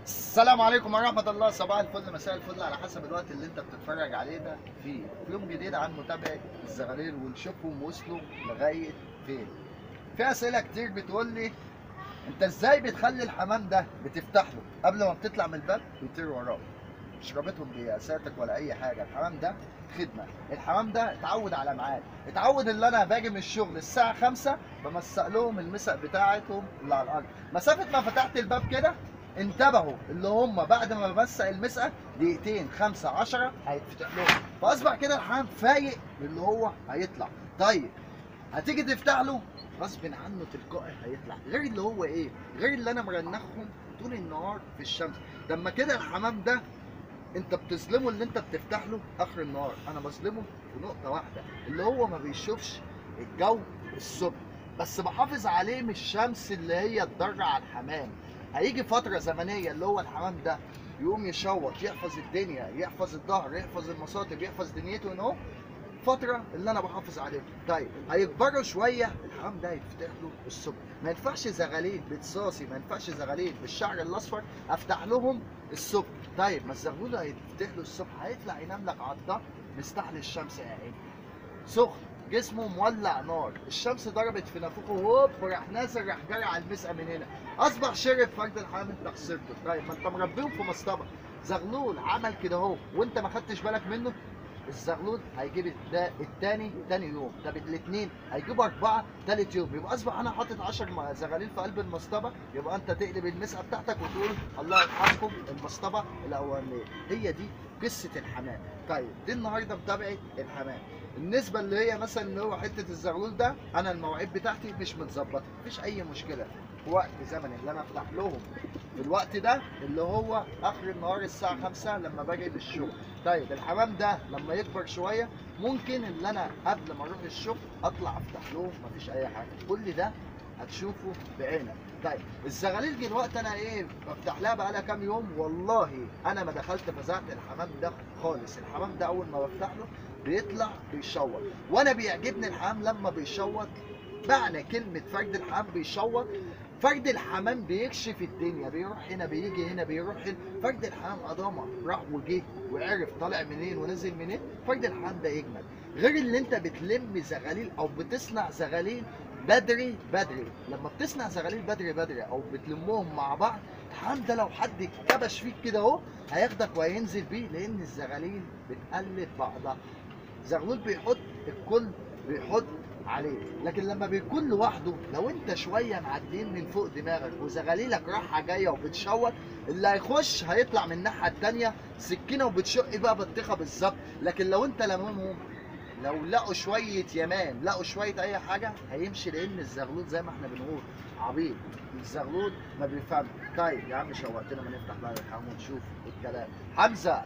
السلام عليكم ورحمة الله صباح الفل مساء الفل على حسب الوقت اللي انت بتتفرج عليه ده في يوم جديد عن متابعة الزغاليل ونشوفهم وصلوا لغاية فين في أسئلة كتير بتقول لي انت ازاي بتخلي الحمام ده بتفتح له قبل ما بتطلع من الباب بيطير وراك مش رابطهم بياساتك ولا اي حاجه الحمام ده خدمه الحمام ده اتعود على ميعاد اتعود ان انا باجي من الشغل الساعه 5 بمسق لهم المسق بتاعتهم اللي على الارض مسافه ما فتحت الباب كده انتبهوا اللي هم بعد ما بمسق المسقه دقيقتين خمسة عشرة هيتفتح لهم فاصبح كده الحمام فايق اللي هو هيطلع طيب هتيجي تفتح له غصب عنه تلقائي هيطلع غير اللي هو ايه غير اللي انا مرنخهم طول النهار في الشمس لما كده الحمام ده انت بتظلمه اللي انت بتفتح له اخر النهار انا بظلمه في نقطه واحده اللي هو ما بيشوفش الجو الصبح بس بحافظ عليه من الشمس اللي هي تضر على الحمام هيجي فتره زمنيه اللي هو الحمام ده يقوم يشوط يحفظ الدنيا يحفظ الظهر يحفظ المصاطب يحفظ دنيته ان هو فتره اللي انا بحافظ عليه طيب هيكبروا شويه الحمام ده هيتفتح له الصبح ما ينفعش زغاليل بتصاصي ما ينفعش زغاليل بالشعر الاصفر افتح لهم الصبح طيب ما الزغلول هيتفتح له الصبح هيطلع ينام لك على الظهر مستحل الشمس يا عيني سخن جسمه مولع نار الشمس ضربت في نافوخه هوب راح نازل راح جري على المسقه من هنا اصبح شرب فرد الحمام انت خسرته طيب ما انت مربيهم في مصطبه زغلول عمل كده اهو وانت ما خدتش بالك منه الزغلول هيجيب الدا- التاني تاني يوم طب الاثنين هيجيبوا اربعه تالت يوم يبقى اصبح انا حاطط 10 زغاليل في قلب المصطبه يبقى انت تقلب المسقه بتاعتك وتقول الله يرحمكم المصطبه الاولانيه هي دي قصه الحمام طيب دي النهارده متابعه الحمام النسبه اللي هي مثلا اللي هو حته الزغلول ده انا المواعيد بتاعتي مش متظبطه مفيش اي مشكله في وقت زمني اللي انا افتح لهم في الوقت ده اللي هو اخر النهار الساعه 5 لما باجي للشغل طيب الحمام ده لما يكبر شويه ممكن ان انا قبل ما اروح الشغل اطلع افتح لهم مفيش اي حاجه كل ده هتشوفه بعينك طيب الزغاليل دلوقتي انا ايه بفتح لها بقالها كام يوم والله انا ما دخلت فزعت الحمام ده خالص الحمام ده اول ما بفتح له بيطلع بيشوط وانا بيعجبني الحمام لما بيشوط معنى كلمه فرد الحمام بيشوط فرد الحمام بيكشف الدنيا بيروح هنا بيجي هنا بيروح هنا فرد الحمام قدامه راح وجه وعرف طالع منين ونزل منين فرد الحمام ده يجمل غير اللي انت بتلم زغاليل او بتصنع زغاليل بدري بدري لما بتصنع زغاليل بدري بدري او بتلمهم مع بعض الحمام ده لو حد كبش فيك كده اهو هياخدك وهينزل بيه لان الزغاليل بتقلد بعضها زغلول بيحط الكل بيحط عليه لكن لما بيكون لوحده لو انت شويه معديين من فوق دماغك وزغاليلك رايحه جايه وبتشوط اللي هيخش هيطلع من الناحيه التانيه سكينه وبتشق بقى بطيخه بالظبط لكن لو انت لممهم لو لقوا شويه يمان لقوا شويه اي حاجه هيمشي لان الزغلول زي ما احنا بنقول عبيط الزغلول ما بيفهمش طيب يا عم شوقتنا ما نفتح بقى الحمام ونشوف الكلام حمزه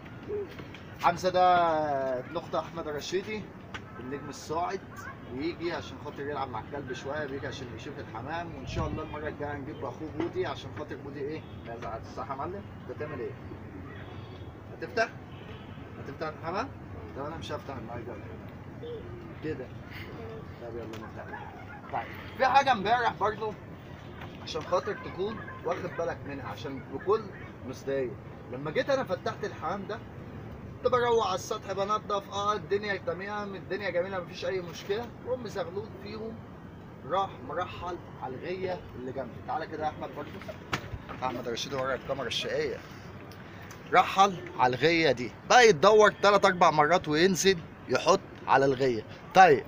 حمزه ده ابن اخت احمد الرشيدي النجم الصاعد بيجي عشان خاطر يلعب مع الكلب شويه بيجي عشان يشوف الحمام وان شاء الله المره الجايه هنجيب اخوه بودي عشان خاطر بودي ايه ما يزعلش صح يا معلم انت تعمل ايه هتفتح هتفتح الحمام طب انا مش هفتح النهارده كده طب يلا نفتح طيب في حاجه امبارح برضه عشان خاطر تكون واخد بالك منها عشان بكل مصداقيه لما جيت انا فتحت الحمام ده كنت بروح على السطح بنضف اه الدنيا تمام الدنيا جميله مفيش اي مشكله وام زغلول فيهم راح مرحل على الغيه اللي جنبي تعالى كده يا احمد برضه احمد رشيد ورا الكاميرا الشقيه رحل على الغيه دي بقى يتدور ثلاث اربع مرات وينزل يحط على الغيه طيب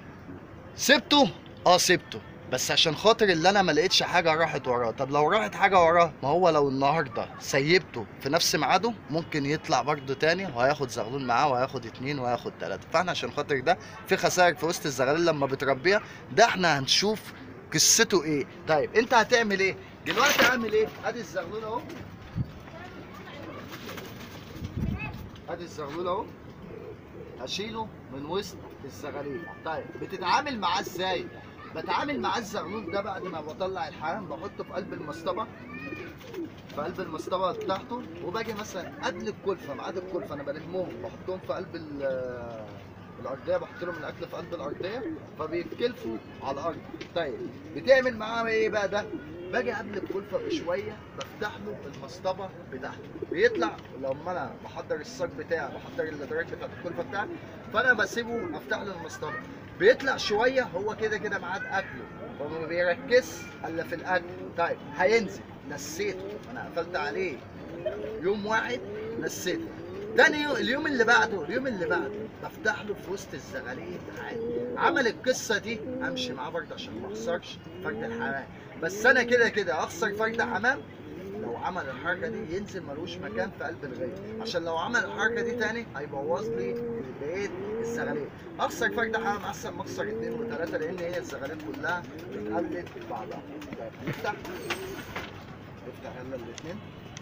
سبته اه سبته بس عشان خاطر اللي انا ما لقيتش حاجه راحت وراه طب لو راحت حاجه وراه ما هو لو النهارده سيبته في نفس ميعاده ممكن يطلع برضه تاني وهياخد زغلول معاه وهياخد اتنين وهياخد تلاته فاحنا عشان خاطر ده في خسائر في وسط الزغاليل لما بتربيها ده احنا هنشوف قصته ايه طيب انت هتعمل ايه دلوقتي هعمل ايه ادي الزغلول اهو ادي الزغلول اهو هشيله من وسط الزغاليل طيب بتتعامل معاه ازاي بتعامل معاه الزغلول ده بعد ما بطلع الحمام بحطه في قلب المصطبه في قلب المصطبه بتاعته وباجي مثلا قبل الكلفه ميعاد الكلفه انا بلمهم بحطهم في قلب ال- الارضيه بحط لهم الاكل في قلب الارضيه فبيتكلفوا على الارض طيب بتعمل معاه ايه بقى ده باجي قبل الكلفه بشويه بفتح له المصطبه بتاعته بيطلع لما انا بحضر الصاج بتاعي بحضر الادراج بتاعت الكلفه بتاعي فانا بسيبه افتح له المصطبه بيطلع شويه هو كده كده ميعاد اكله فما بيركزش الا في الاكل طيب هينزل نسيته انا قفلت عليه يوم واحد نسيته تاني يوم اليوم اللي بعده اليوم اللي بعده بفتح له في وسط الزغاليل عادي عمل القصه دي امشي معاه برضه عشان ما اخسرش فرد الحمام بس انا كده كده اخسر فرد حمام لو عمل الحركه دي ينزل ملوش مكان في قلب الغيط عشان لو عمل الحركه دي تاني هيبوظ لي بقيه الزغاليل اخسر فرد حمام احسن ما اخسر اثنين وثلاثه لان هي الزغاليل كلها بتقلد بعضها طيب نفتح افتح يلا الاثنين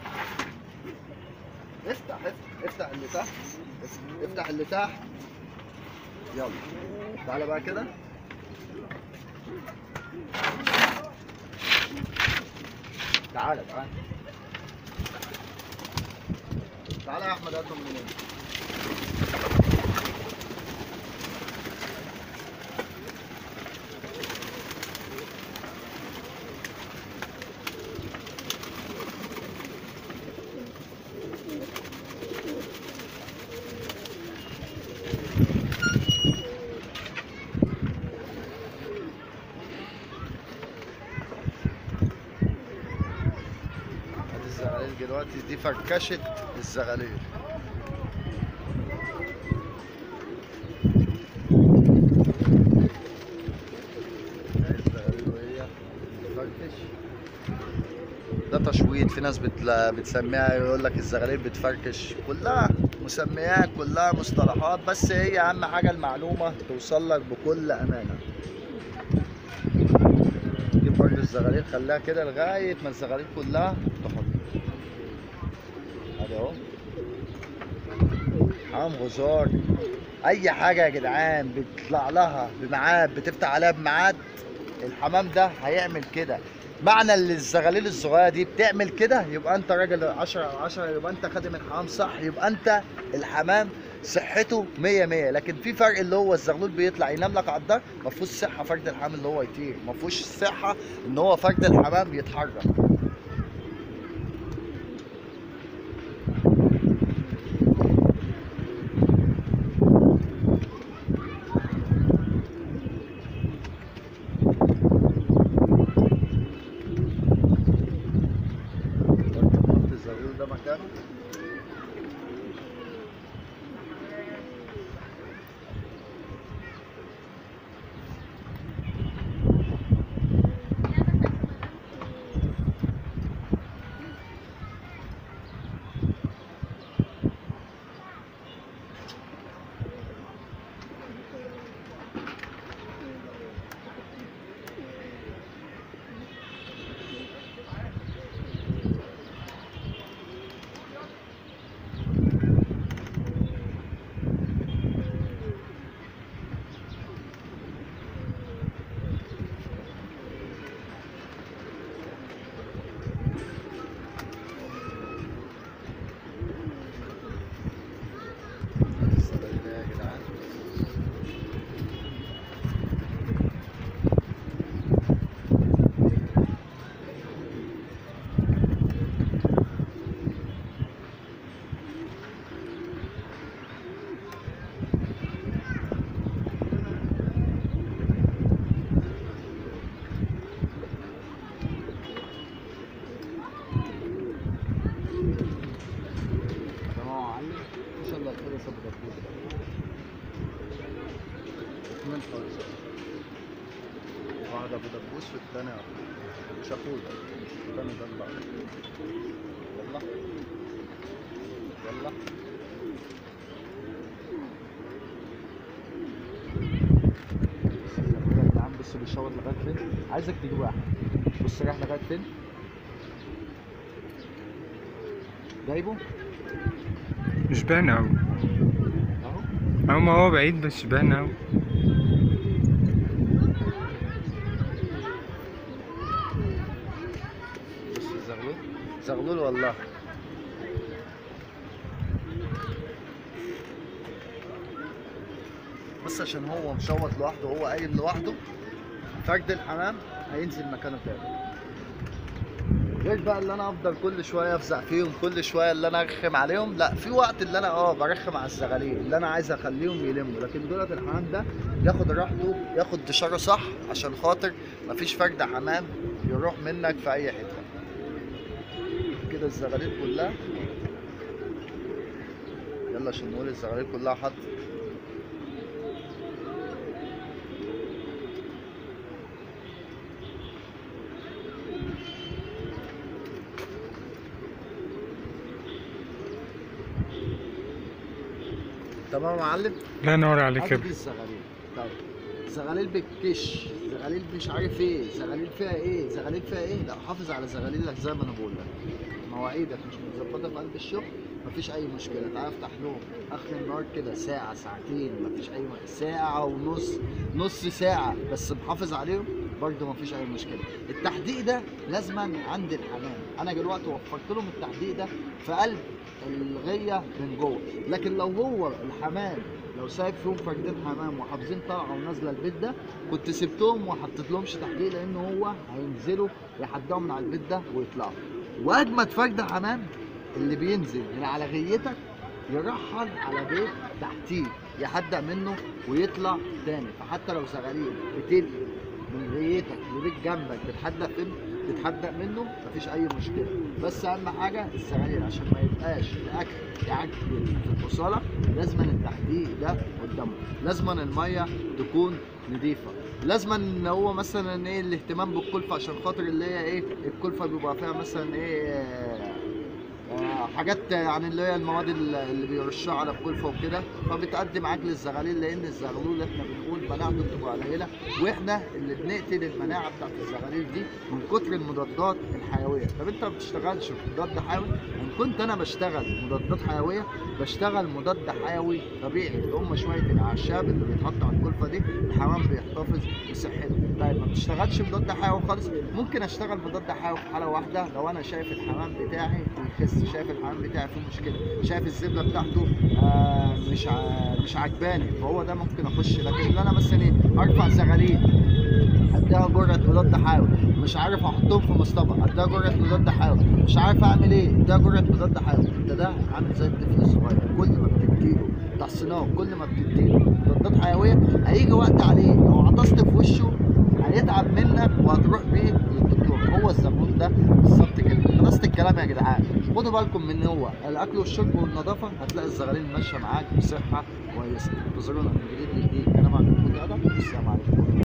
افتح افتح افتح اللي تحت افتح اللي تحت يلا تعالى بقى كده تعالى تعالى تعالى يا احمد هاتهم من هنا ادي الزغاليل دلوقتي دي فركشة الزغاليل ادي الزغاليل وهي بتفركش ده تشويط في ناس بتلا بتسميها يقول لك الزغاليل بتفركش كلها مسميات كلها مصطلحات بس هي اهم حاجه المعلومه توصل لك بكل امانه جيب برضه الزغاليل خليها كده لغايه ما الزغاليل كلها تحط ادي اهو حمام غزار اي حاجه يا جدعان بيطلع لها بميعاد بتفتح عليها بميعاد الحمام ده هيعمل كده معنى اللي الزغاليل الصغيره دي بتعمل كده يبقى انت راجل 10 على 10 يبقى انت خادم الحمام صح يبقى انت الحمام صحته 100 100 لكن في فرق اللي هو الزغلول بيطلع ينام لك على الدار ما فيهوش صحه فرد الحمام اللي هو يطير ما فيهوش صحه ان هو فرد الحمام يتحرك نحط الزغلول ده مكانه الزغاليل ده يا جدعان تمام يا معلم ان شاء الله الخير يصب دبوس اثنين خالص واحد ابو دبوس والثاني مش اخوه ده الثاني ده الله يلا يلا بص يا جدعان بصوا بيشاور لغايه فين عايزك تجيب واحد بص رايح لغايه فين جايبه مش باين أوي اهو أو ما هو بعيد بس باين أوي بص الزغلول زغلول والله بص عشان هو مشوط لوحده هو قايم لوحده فرد الحمام هينزل مكانه تاني غير بقى اللي انا افضل كل شويه افزع فيهم كل شويه اللي انا ارخم عليهم لا في وقت اللي انا اه برخم على الزغاليل اللي انا عايز اخليهم يلموا لكن دولت الحمام ده ياخد راحته ياخد دشاره صح عشان خاطر مفيش فرد حمام يروح منك في اي حته كده الزغاليل كلها يلا عشان نقول الزغاليل كلها حط تمام يا معلم لا نور عليك هذه دي الزغاليل طيب زغاليل بتكش زغاليل مش عارف ايه زغاليل فيها ايه زغاليل فيها ايه لا حافظ على زغاليلك زي ما انا بقول لك مواعيدك مش متظبطه في قلب الشغل مفيش اي مشكله تعالى افتح لهم اخر النهار كده ساعه ساعتين مفيش اي م- ساعه ونص نص ساعه بس محافظ عليهم برضه مفيش اي مشكله التحديق ده لازما عند الحمام انا دلوقتي وفرت لهم التحديق ده في قلب الغيه من جوه لكن لو هو الحمام لو سايب فيهم فردين حمام وحافظين طالعه ونازله البيت ده كنت سبتهم وحطيت لهمش تحديق لان هو هينزلوا يحدقوا من على البيت ده ويطلعوا واجمد فرد حمام اللي بينزل من على غيتك يرحل على بيت تحتيه يحدق منه ويطلع تاني فحتى لو زغاليل بتنقل من غيتك لبيت جنبك بتحدق فين تتحدق منه مفيش اي مشكله بس اهم حاجه الزغاليل عشان ما يبقاش الاكل يعجل في البصاله لازما التحديق ده قدامه لازما الميه تكون نظيفه لازما ان هو مثلا ايه الاهتمام بالكلفه عشان خاطر اللي هي ايه الكلفه بيبقى فيها مثلا ايه آه، آه، حاجات يعني اللي هي المواد اللي بيرشوها على الكلفه وكده فبتقدم عجل الزغاليل لان الزغلول احنا بنقول مناعته بتبقى قليله واحنا اللي بنقتل المناعه بتاعت الزغاليل دي من كتر المضادات الحيويه طب انت ما بتشتغلش مضاد حيوي ان كنت انا بشتغل مضادات حيويه بشتغل مضاد حيوي طبيعي اللي هم شويه الاعشاب اللي بيتحطوا على الكلفه دي الحمام بيحتفظ بصحته طيب ما بتشتغلش مضاد حيوي خالص ممكن اشتغل مضاد حيوي في حاله واحده لو انا شايف الحمام بتاعي بيخس شايف الحمام بتاعي فيه مشكله شايف الزبله بتاعته آه مش ع... مش عجباني فهو ده ممكن اخش لكن اللي انا مثلا ايه ارفع زغاليل اديها جرعه مضاد حيوي مش عارف احطهم في مصطبه اديها جرعه مضاد حيوي مش عارف اعمل ايه اديها جرعه مضاد حيوي انت ده عامل زي الطفل الصغير كل ما بتديله تحصينات كل ما بتديله مضادات حيويه هيجي وقت عليه لو عطست في وشه هيتعب منك وهتروح بيه للدكتور هو الزبون ده بالظبط كده خلصت الكلام يا جدعان خدوا بالكم من هو الاكل والشرب والنظافه هتلاقي الزغالين ماشيه معاك بصحه كويسه انتظرونا من جديد لجديد انا معكم محمود ادم والسلام عليكم